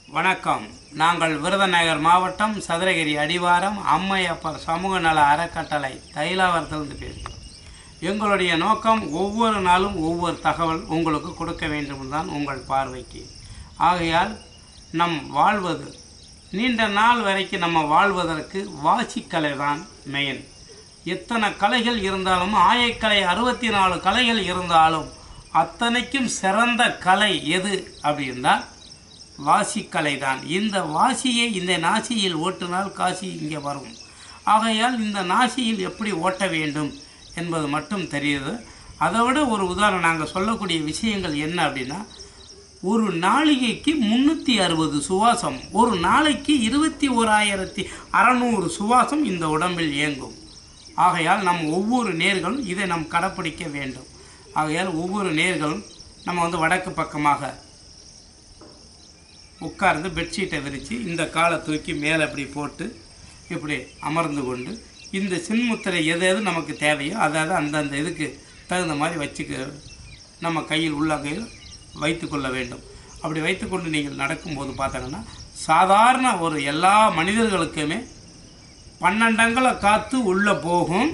வணக்கம் நாங்கள் விருதுநகர் மாவட்டம் சதுரகிரி அடிவாரம் அம்மையப்பர் சமூக நல அறக்கட்டளை தைலாவரத்திலிருந்து பேசுகிறோம் எங்களுடைய நோக்கம் ஒவ்வொரு நாளும் ஒவ்வொரு தகவல் உங்களுக்கு கொடுக்க வேண்டும் தான் உங்கள் பார்வைக்கு ஆகையால் நம் வாழ்வது நீண்ட நாள் வரைக்கும் நம்ம வாழ்வதற்கு வாசிக்கலை தான் மெயின் எத்தனை கலைகள் இருந்தாலும் ஆயக்கலை அறுபத்தி நாலு கலைகள் இருந்தாலும் அத்தனைக்கும் சிறந்த கலை எது அப்படின்னா வாசிக்கலை தான் இந்த வாசியை இந்த நாசியில் ஓட்டினால் காசி இங்கே வரும் ஆகையால் இந்த நாசியில் எப்படி ஓட்ட வேண்டும் என்பது மட்டும் தெரியுது அதை விட ஒரு உதாரணம் நாங்கள் சொல்லக்கூடிய விஷயங்கள் என்ன அப்படின்னா ஒரு நாளிகைக்கு முந்நூற்றி அறுபது சுவாசம் ஒரு நாளைக்கு இருபத்தி ஓராயிரத்தி அறநூறு சுவாசம் இந்த உடம்பில் இயங்கும் ஆகையால் நம் ஒவ்வொரு நேர்களும் இதை நாம் கடைப்பிடிக்க வேண்டும் ஆகையால் ஒவ்வொரு நேர்களும் நம்ம வந்து வடக்கு பக்கமாக உட்கார்ந்து பெட்ஷீட்டை விரித்து இந்த காலை தூக்கி மேலே இப்படி போட்டு இப்படி அமர்ந்து கொண்டு இந்த சின்முத்திரை எது எது நமக்கு தேவையோ அதாவது அந்தந்த இதுக்கு தகுந்த மாதிரி வச்சுக்க நம்ம கையில் உள்ளங்கையில் வைத்துக்கொள்ள வேண்டும் அப்படி வைத்துக்கொண்டு நீங்கள் நடக்கும்போது பார்த்தீங்கன்னா சாதாரண ஒரு எல்லா மனிதர்களுக்குமே பன்னெண்டங்களை காற்று உள்ளே போகும்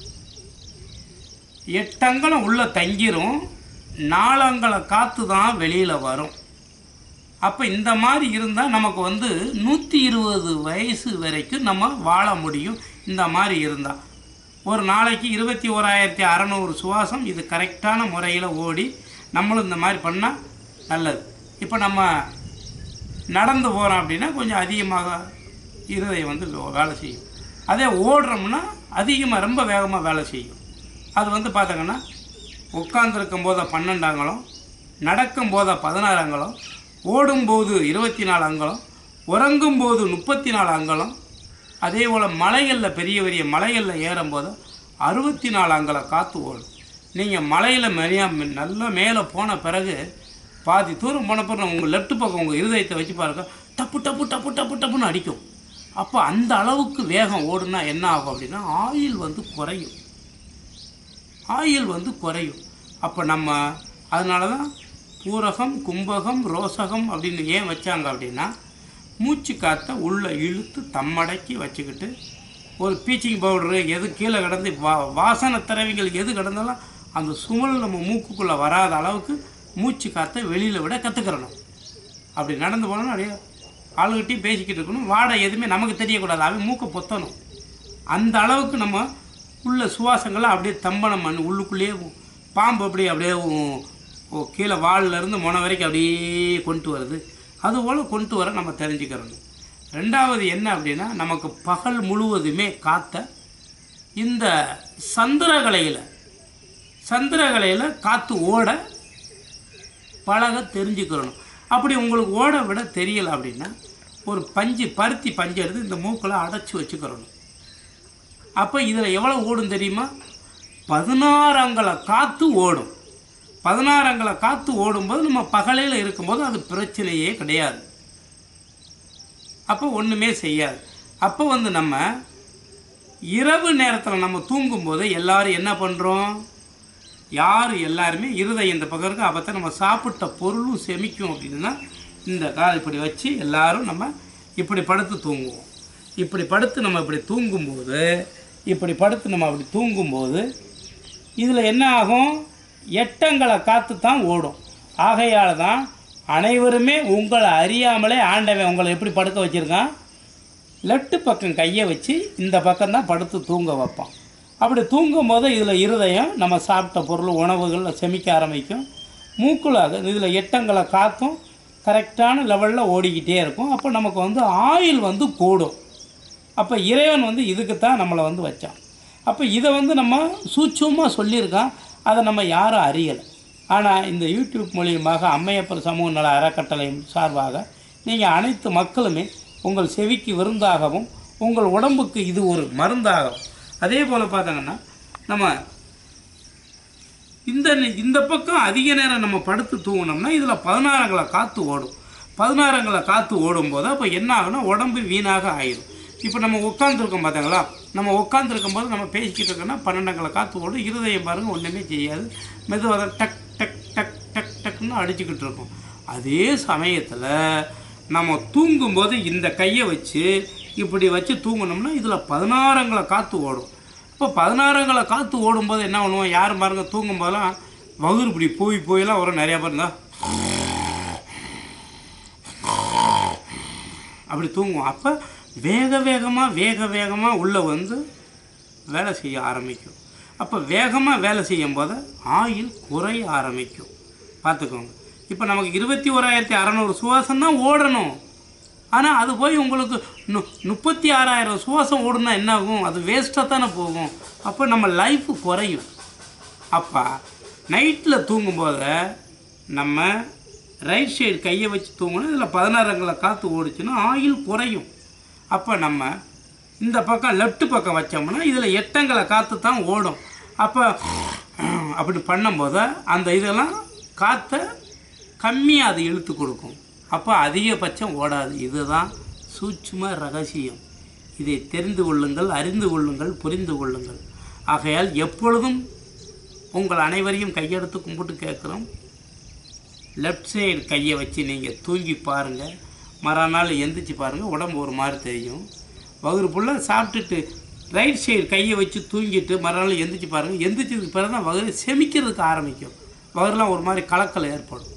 எட்டங்கலம் உள்ளே தங்கிரும் நாலங்களை காற்று தான் வெளியில் வரும் அப்போ இந்த மாதிரி இருந்தால் நமக்கு வந்து நூற்றி இருபது வயசு வரைக்கும் நம்ம வாழ முடியும் இந்த மாதிரி இருந்தால் ஒரு நாளைக்கு இருபத்தி ஓராயிரத்தி அறநூறு சுவாசம் இது கரெக்டான முறையில் ஓடி நம்மளும் இந்த மாதிரி பண்ணால் நல்லது இப்போ நம்ம நடந்து போகிறோம் அப்படின்னா கொஞ்சம் அதிகமாக இருதயம் வந்து வேலை செய்யும் அதே ஓடுறோம்னா அதிகமாக ரொம்ப வேகமாக வேலை செய்யும் அது வந்து பார்த்தாங்கன்னா உட்காந்துருக்கும் போத பன்னெண்டாங்கலம் நடக்கும் போத பதினாறு அங்கலம் ஓடும்போது இருபத்தி நாலு அங்கலம் உறங்கும்போது முப்பத்தி நாலு அங்கலம் அதே போல் மலைகளில் பெரிய பெரிய மலைகளில் ஏறும்போது அறுபத்தி நாலு அங்கலம் காற்று ஓடும் நீங்கள் மலையில் மெரியா நல்லா மேலே போன பிறகு பாதி தூரம் போன பிறகு உங்கள் லெஃப்ட் பக்கம் உங்கள் இருதயத்தை வச்சு பாருங்க டப்பு டப்பு டப்பு டப்பு டப்புன்னு அடிக்கும் அப்போ அந்த அளவுக்கு வேகம் ஓடுனா என்ன ஆகும் அப்படின்னா ஆயில் வந்து குறையும் ஆயில் வந்து குறையும் அப்போ நம்ம அதனால தான் பூரகம் கும்பகம் ரோசகம் அப்படின்னு ஏன் வச்சாங்க அப்படின்னா மூச்சு காற்றை உள்ளே இழுத்து தம்மடக்கி வச்சுக்கிட்டு ஒரு பீச்சிங் பவுடரு எது கீழே கிடந்து வா வாசனை திரவிகள் எது கிடந்தாலும் அந்த சுமல் நம்ம மூக்குக்குள்ளே வராத அளவுக்கு மூச்சு காற்றை வெளியில் விட கற்றுக்கிறணும் அப்படி நடந்து போனோம்னா அப்படியே ஆளுகிட்டையும் பேசிக்கிட்டு இருக்கணும் வாடை எதுவுமே நமக்கு தெரியக்கூடாது அவன் மூக்கை பொத்தணும் அந்த அளவுக்கு நம்ம உள்ள சுவாசங்களை அப்படியே தம்பனம் பண்ணி உள்ளுக்குள்ளேயே பாம்பு அப்படியே அப்படியே உ- உ- கீழே வால்ல இருந்து முனை வரைக்கும் அப்படியே கொண்டு வருது அதுபோல் கொண்டு வர நம்ம தெரிஞ்சுக்கிறணும் ரெண்டாவது என்ன அப்படின்னா நமக்கு பகல் முழுவதுமே காத்த இந்த சந்திரகலையில் சந்திரகலையில் காற்று ஓட பழக தெரிஞ்சுக்கிறணும் அப்படி உங்களுக்கு ஓட விட தெரியல அப்படின்னா ஒரு பஞ்சு பருத்தி பஞ்சு எடுத்து இந்த மூக்கில் அடைச்சி வச்சுக்கிறணும் அப்போ இதில் எவ்வளோ ஓடும் தெரியுமா பதினாறு அங்கல காற்று ஓடும் பதினாறு அங்கல காற்று ஓடும்போது நம்ம பகலையில் இருக்கும்போது அது பிரச்சனையே கிடையாது அப்போ ஒன்றுமே செய்யாது அப்போ வந்து நம்ம இரவு நேரத்தில் நம்ம தூங்கும்போது எல்லாரும் என்ன பண்ணுறோம் யார் எல்லாருமே இருதயம் இந்த பக்கம் இருக்கு அப்போ நம்ம சாப்பிட்ட பொருளும் செமிக்கும் அப்படின்னா இந்த கால் இப்படி வச்சு எல்லாரும் நம்ம இப்படி படுத்து தூங்குவோம் இப்படி படுத்து நம்ம இப்படி தூங்கும்போது இப்படி படுத்து நம்ம அப்படி தூங்கும்போது இதில் என்ன ஆகும் எட்டங்களை காத்து தான் ஓடும் ஆகையால் தான் அனைவருமே உங்களை அறியாமலே ஆண்டவன் உங்களை எப்படி படுக்க வச்சுருக்கான் லெஃப்ட் பக்கம் கையை வச்சு இந்த பக்கம் தான் படுத்து தூங்க வைப்பான் அப்படி தூங்கும் போது இதில் இருதயம் நம்ம சாப்பிட்ட பொருள் உணவுகள் செமிக்க ஆரம்பிக்கும் மூக்குல இதில் எட்டங்களை காத்தும் கரெக்டான லெவலில் ஓடிக்கிட்டே இருக்கும் அப்போ நமக்கு வந்து ஆயில் வந்து கூடும் அப்போ இறைவன் வந்து இதுக்கு தான் நம்மளை வந்து வச்சான் அப்போ இதை வந்து நம்ம சூட்சமாக சொல்லியிருக்கான் அதை நம்ம யாரும் அறியலை ஆனால் இந்த யூடியூப் மூலியமாக அம்மையப்பர் சமூக நல அறக்கட்டளை சார்பாக நீங்கள் அனைத்து மக்களுமே உங்கள் செவிக்கு விருந்தாகவும் உங்கள் உடம்புக்கு இது ஒரு மருந்தாகவும் அதே போல் பார்த்தாங்கன்னா நம்ம இந்த இந்த பக்கம் அதிக நேரம் நம்ம படுத்து தூங்கினோம்னா இதில் பதினாறங்களை காற்று ஓடும் பதினாறங்களை காற்று ஓடும்போது அப்போ என்ன ஆகும்னா உடம்பு வீணாக ஆயிடும் இப்போ நம்ம உட்காந்துருக்கோம் பார்த்தாங்களா நம்ம உட்காந்துருக்கும் போது நம்ம பேசிக்கிட்டு இருக்கோம்னா பன்னெண்டங்களை காற்று ஓடும் இருதயம் பாருங்கள் ஒன்றுமே செய்யாது மெதுவாக டக் டக் டக் டக் டக்குன்னு அடிச்சுக்கிட்டு இருக்கும் அதே சமயத்தில் நம்ம தூங்கும்போது இந்த கையை வச்சு இப்படி வச்சு தூங்கினோம்னா இதில் பதினாறங்களை காற்று ஓடும் இப்போ பதினாறங்களை காற்று ஓடும்போது என்ன பண்ணுவோம் யாரும் பாருங்க தூங்கும்போதெல்லாம் வகுறு இப்படி போய் போயெல்லாம் வரும் நிறையா பேர் இருந்தால் அப்படி தூங்குவோம் அப்போ வேக வேகமாக வேக வேகமாக உள்ளே வந்து வேலை செய்ய ஆரம்பிக்கும் அப்போ வேகமாக வேலை செய்யும் போது ஆயில் குறைய ஆரம்பிக்கும் பார்த்துக்கோங்க இப்போ நமக்கு இருபத்தி ஓராயிரத்தி அறநூறு சுவாசம் தான் ஓடணும் ஆனால் அது போய் உங்களுக்கு நு முப்பத்தி ஆறாயிரம் சுவாசம் ஓடுனா என்ன ஆகும் அது வேஸ்ட்டாக தானே போகும் அப்போ நம்ம லைஃப் குறையும் அப்போ நைட்டில் தூங்கும்போது நம்ம ரைட் சைடு கையை வச்சு தூங்கணும் இதில் பதினாறங்களை காற்று ஓடிச்சுன்னா ஆயில் குறையும் அப்போ நம்ம இந்த பக்கம் லெஃப்ட் பக்கம் வச்சோம்னா இதில் எட்டங்களை காற்று தான் ஓடும் அப்போ அப்படி பண்ணும்போது அந்த இதெல்லாம் காற்றை கம்மியாக அது இழுத்து கொடுக்கும் அப்போ அதிகபட்சம் ஓடாது இதுதான் சூட்சும ரகசியம் இதை தெரிந்து கொள்ளுங்கள் அறிந்து கொள்ளுங்கள் புரிந்து கொள்ளுங்கள் ஆகையால் எப்பொழுதும் உங்கள் அனைவரையும் கையெடுத்து கும்பிட்டு கேட்குறோம் லெஃப்ட் சைடு கையை வச்சு நீங்கள் தூங்கி பாருங்கள் மறுநாள் எந்திரிச்சு பாருங்கள் உடம்பு ஒரு மாதிரி தெரியும் வகுறு ஃபுல்லாக சாப்பிட்டுட்டு ரைட் சைடு கையை வச்சு தூங்கிட்டு மறுநாள் எந்திரிச்சு பாருங்கள் எந்திரிச்சதுக்கு பிறகு தான் வகுறு செமிக்கிறதுக்கு ஆரம்பிக்கும் வகுறுலாம் ஒரு மாதிரி கலக்கல் ஏற்படும்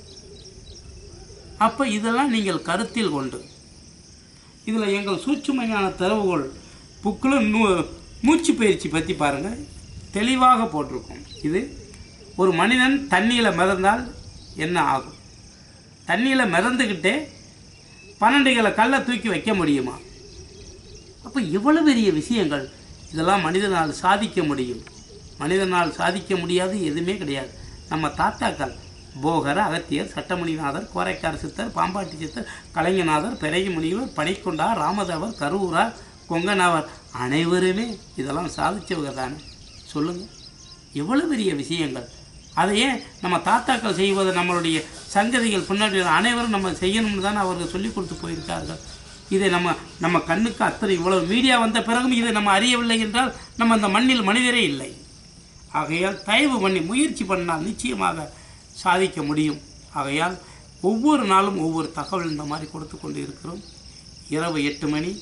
அப்போ இதெல்லாம் நீங்கள் கருத்தில் கொண்டு இதில் எங்கள் சூட்சுமையான தரவுகள் புக்கில் நூ மூச்சு பயிற்சி பற்றி பாருங்கள் தெளிவாக போட்டிருக்கோம் இது ஒரு மனிதன் தண்ணியில் மிதந்தால் என்ன ஆகும் தண்ணியில் மிதந்துக்கிட்டே பன்னெண்டுகளை கல்லை தூக்கி வைக்க முடியுமா அப்போ இவ்வளவு பெரிய விஷயங்கள் இதெல்லாம் மனிதனால் சாதிக்க முடியும் மனிதனால் சாதிக்க முடியாது எதுவுமே கிடையாது நம்ம தாத்தாக்கள் போகர் அகத்தியர் சட்டமணிநாதர் கோரைக்கார் சித்தர் பாம்பாட்டி சித்தர் கலைஞநாதர் பெரிய முனிவர் பணிக்கொண்டார் ராமதேவர் கரூரார் கொங்கனாவர் அனைவருமே இதெல்லாம் சாதிச்சவங்க தானே சொல்லுங்கள் எவ்வளவு பெரிய விஷயங்கள் அதை ஏன் நம்ம தாத்தாக்கள் செய்வது நம்மளுடைய சங்கதிகள் பின்னாடி அனைவரும் நம்ம செய்யணும்னு தானே அவர்கள் சொல்லி கொடுத்து போயிருக்கார்கள் இதை நம்ம நம்ம கண்ணுக்கு அத்தனை இவ்வளவு மீடியா வந்த பிறகும் இதை நம்ம அறியவில்லை என்றால் நம்ம அந்த மண்ணில் மனிதரே இல்லை ஆகையால் தயவு பண்ணி முயற்சி பண்ணால் நிச்சயமாக சாதிக்க முடியும் ஆகையால் ஒவ்வொரு நாளும் ஒவ்வொரு தகவல் இந்த மாதிரி கொடுத்து கொண்டு இருக்கிறோம் இரவு எட்டு மணி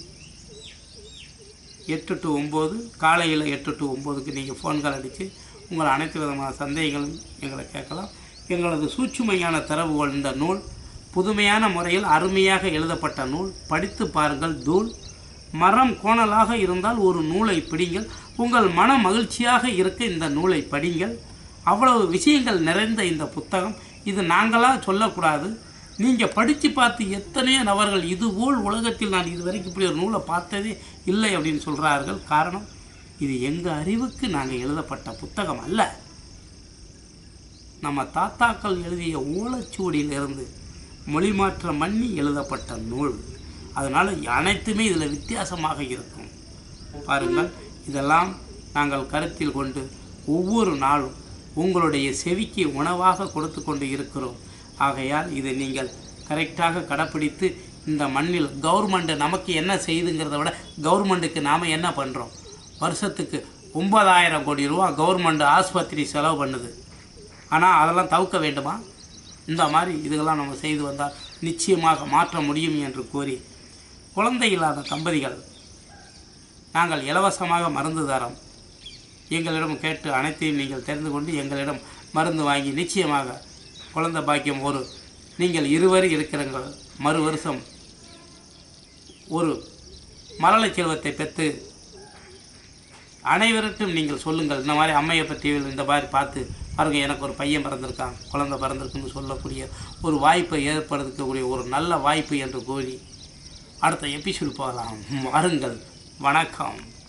எட்டு டு ஒம்பது காலையில் எட்டு டு ஒம்போதுக்கு நீங்கள் ஃபோன்கால் அடித்து உங்கள் அனைத்து விதமான சந்தேகங்களும் எங்களை கேட்கலாம் எங்களது சூட்சுமையான தரவுகள் இந்த நூல் புதுமையான முறையில் அருமையாக எழுதப்பட்ட நூல் படித்து பாருங்கள் தூள் மரம் கோணலாக இருந்தால் ஒரு நூலை பிடிங்கள் உங்கள் மன மகிழ்ச்சியாக இருக்க இந்த நூலை படிங்கள் அவ்வளவு விஷயங்கள் நிறைந்த இந்த புத்தகம் இது நாங்களாக சொல்லக்கூடாது நீங்கள் படித்து பார்த்து எத்தனையோ நபர்கள் இதுபோல் உலகத்தில் நான் இதுவரைக்கும் இப்படி ஒரு நூலை பார்த்ததே இல்லை அப்படின்னு சொல்கிறார்கள் காரணம் இது எங்கள் அறிவுக்கு நாங்கள் எழுதப்பட்ட புத்தகம் அல்ல நம்ம தாத்தாக்கள் எழுதிய ஓலைச்சுவடியிலிருந்து மொழிமாற்றம் பண்ணி எழுதப்பட்ட நூல் அதனால் அனைத்துமே இதில் வித்தியாசமாக இருக்கும் பாருங்கள் இதெல்லாம் நாங்கள் கருத்தில் கொண்டு ஒவ்வொரு நாளும் உங்களுடைய செவிக்கு உணவாக கொடுத்து கொண்டு இருக்கிறோம் ஆகையால் இதை நீங்கள் கரெக்டாக கடைப்பிடித்து இந்த மண்ணில் கவர்மெண்ட் நமக்கு என்ன செய்யுதுங்கிறத விட கவர்மெண்ட்டுக்கு நாம் என்ன பண்ணுறோம் வருஷத்துக்கு ஒன்பதாயிரம் கோடி ரூபா கவர்மெண்ட் ஆஸ்பத்திரி செலவு பண்ணுது ஆனால் அதெல்லாம் தவிர்க்க வேண்டுமா இந்த மாதிரி இதுகெல்லாம் நம்ம செய்து வந்தால் நிச்சயமாக மாற்ற முடியும் என்று கூறி குழந்தை இல்லாத தம்பதிகள் நாங்கள் இலவசமாக மருந்து தரோம் எங்களிடம் கேட்டு அனைத்தையும் நீங்கள் தெரிந்து கொண்டு எங்களிடம் மருந்து வாங்கி நிச்சயமாக குழந்தை பாக்கியம் ஒரு நீங்கள் இருவர் இருக்கிறங்கள் மறு வருஷம் ஒரு மரளை செல்வத்தை பெற்று அனைவருக்கும் நீங்கள் சொல்லுங்கள் இந்த மாதிரி அம்மையப்ப டிவியில் இந்த மாதிரி பார்த்து பாருங்க எனக்கு ஒரு பையன் பிறந்திருக்கான் குழந்தை பிறந்திருக்குன்னு சொல்லக்கூடிய ஒரு வாய்ப்பை ஏற்படுத்தக்கூடிய ஒரு நல்ல வாய்ப்பு என்று கூறி அடுத்த எபிசோடு போகலாம் வாருங்கள் வணக்கம்